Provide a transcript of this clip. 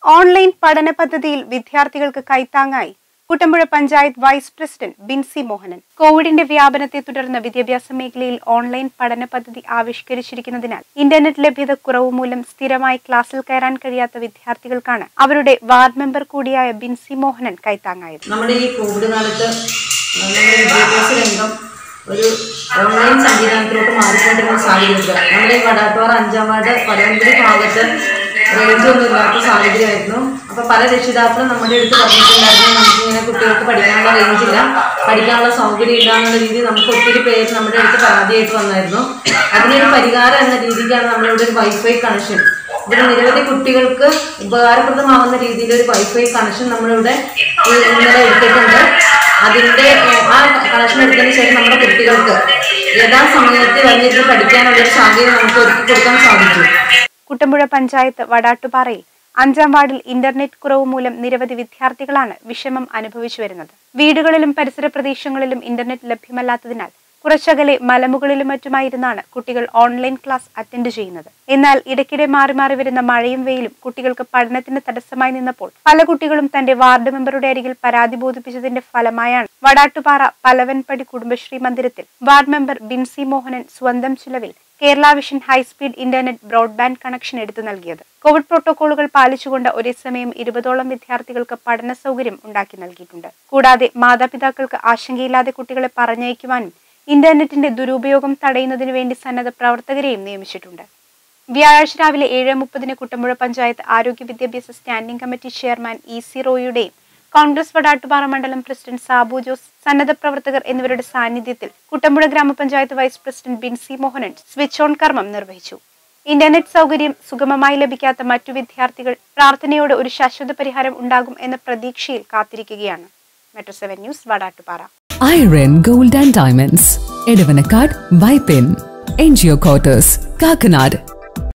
online പഠന പദ്ധതിയിൽ വിദ്യാർത്ഥികൾക്ക് കൈത്താങ്ങായി കുട്ടമ്പുഴ പഞ്ചായത്ത് വൈസ് പ്രസിഡന്റ് ബിൻസി മോഹനൻ കോവിഡിന്റെ വ്യാപനത്തെ തുടർന്ന് വിദ്യാഭ്യാസ മേഖലയിൽ ഓൺലൈൻ പഠന പദ്ധതി ആവിഷ്കരിച്ചിരിക്കുന്നതിനാൽ ഇന്റർനെറ്റ് ലഭ്യത കുറവ് മൂലം സ്ഥിരമായി ക്ലാസ്സിൽ കയറാൻ കഴിയാത്ത വിദ്യാർത്ഥികൾക്കാണ് അവരുടെ വാർഡ് മെമ്പർ കൂടിയായ ബിൻസി മോഹനൻ കൈത്താങ്ങായത് നമ്മുടെ ഈ കോവിഡ് കാലത്ത് നമ്മുടെ വിദ്യാഭ്യാസ രംഗം ഒരു ഓൺലൈൻ സംവിധാനത്തിലോട്ട് മാറിക്കൊണ്ടിരുന്ന സാഹചര്യത്തിൽ നമ്മുടെ ഈ വടാട്ടുപാറ അഞ്ചാം വാർഡ് പലവൻപുരി ഭാഗത്ത് റേഞ്ച് ഒന്നും ഇല്ലാത്ത സാഹചര്യമായിരുന്നു അപ്പോൾ പല രക്ഷിതാക്കളും നമ്മുടെ അടുത്ത് പറഞ്ഞിട്ടുണ്ടായിരുന്നു നമുക്കിങ്ങനെ കുട്ടികൾക്ക് പഠിക്കാനുള്ള റേഞ്ച് ഇല്ല പഠിക്കാനുള്ള സൗകര്യം ഇല്ല എന്നുള്ള രീതിയിൽ നമുക്ക് ഒത്തിരി പേര് നമ്മുടെ അടുത്ത് പരാതിയായിട്ട് വന്നായിരുന്നു അതിനൊരു പരിഹാരം എന്ന രീതിക്കാണ് നമ്മളിവിടെ ഒരു വൈഫൈ കണക്ഷൻ ഇവിടെ നിരവധി കുട്ടികൾക്ക് ഉപകാരപ്രദമാകുന്ന രീതിയിൽ ഒരു വൈഫൈ കണക്ഷൻ നമ്മളിവിടെ ഈ ഇന്നലെ എടുത്തിട്ടുണ്ട് അതിന്റെ ഏഹ്, ആ കണക്ഷൻ എടുത്തതിന് ശേഷം നമ്മുടെ കുട്ടികൾക്ക് യഥാസമയത്ത് വന്നിരുന്ന് പഠിക്കാനുള്ള ഒരു സാഹചര്യം നമുക്ക് ഒരുക്കി കൊടുക്കാൻ സാധിച്ചു കുട്ടമ്പുഴ പഞ്ചായത്ത് വടാട്ടുപാറയിൽ അഞ്ചാം വാർഡിൽ ഇന്റർനെറ്റ് കുറവ് മൂലം നിരവധി വിദ്യാർത്ഥികളാണ് വിഷമം അനുഭവിച്ചു വരുന്നത് വീടുകളിലും പരിസര പ്രദേശങ്ങളിലും ഇന്റർനെറ്റ് ലഭ്യമല്ലാത്തതിനാൽ കുറച്ചകലെ മലമുകളിലും മറ്റുമായിരുന്നാണ് കുട്ടികൾ ഓൺലൈൻ ക്ലാസ് അറ്റൻഡ് ചെയ്യുന്നത് എന്നാൽ ഇടയ്ക്കിടെ മാറി മാറി വരുന്ന മഴയും വെയിലും കുട്ടികൾക്ക് പഠനത്തിന് തടസ്സമായി നിന്നപ്പോൾ പല കുട്ടികളും തന്റെ വാർഡ് മെമ്പറുടെ അരികിൽ പരാതി ബോധിപ്പിച്ചതിന്റെ ഫലമായാണ് വടാട്ടുപാറ പലവൻപടി കുടുംബശ്രീ മന്ദിരത്തിൽ വാർഡ് മെമ്പർ ബിൻസി മോഹനൻ സ്വന്തം ചിലവിൽ Kerala vision high speed internet broadband connection എടുത്തു നൽകിയത് കോവിഡ് പ്രോട്ടോകോളുകൾ പാലിച്ചുകൊണ്ട് ഒരേ സമയം ഇരുപതോളം വിദ്യാർത്ഥികൾക്ക് പഠന സൗകര്യം ഉണ്ടാക്കി നൽകിയിട്ടുണ്ട് കൂടാതെ മാതാപിതാക്കൾക്ക് ആശങ്കയില്ലാതെ കുട്ടികളെ പറഞ്ഞയക്കുവാനും ഇന്റർനെറ്റിന്റെ ദുരുപയോഗം തടയുന്നതിനു വേണ്ടി സന്നദ്ധ പ്രവർത്തകരെയും നിയമിച്ചിട്ടുണ്ട് വ്യാഴാഴ്ച രാവിലെ ഏഴ് മുപ്പതിന് കുട്ടമ്പുഴ പഞ്ചായത്ത് ആരോഗ്യ വിദ്യാഭ്യാസ standing committee chairman E C റോയുടെയും കോൺഗ്രസ് വടാട്ടുപാറ മണ്ഡലം പ്രസിഡന്റ് സാബു ജോസ് സന്നദ്ധ പ്രവർത്തകർ എന്നിവരുടെ സാന്നിധ്യത്തിൽ Kuttampuzha gram panchayat vice president Binsy Mohanan switch on കർമ്മം നിർവഹിച്ചു ഇന്റർനെറ്റ് സൗകര്യം സുഗമമായി ലഭിക്കാത്ത മറ്റു വിദ്യാർത്ഥികൾ പ്രാർത്ഥനയോടെ ഒരു ശാശ്വത പരിഹാരം ഉണ്ടാകും എന്ന പ്രതീക്ഷയിൽ കാത്തിരിക്കുകയാണ് metro seven news Vadattupara Iron Gold and Diamonds, Edavanakad, Bipin, NGO Quarters, Kakanad,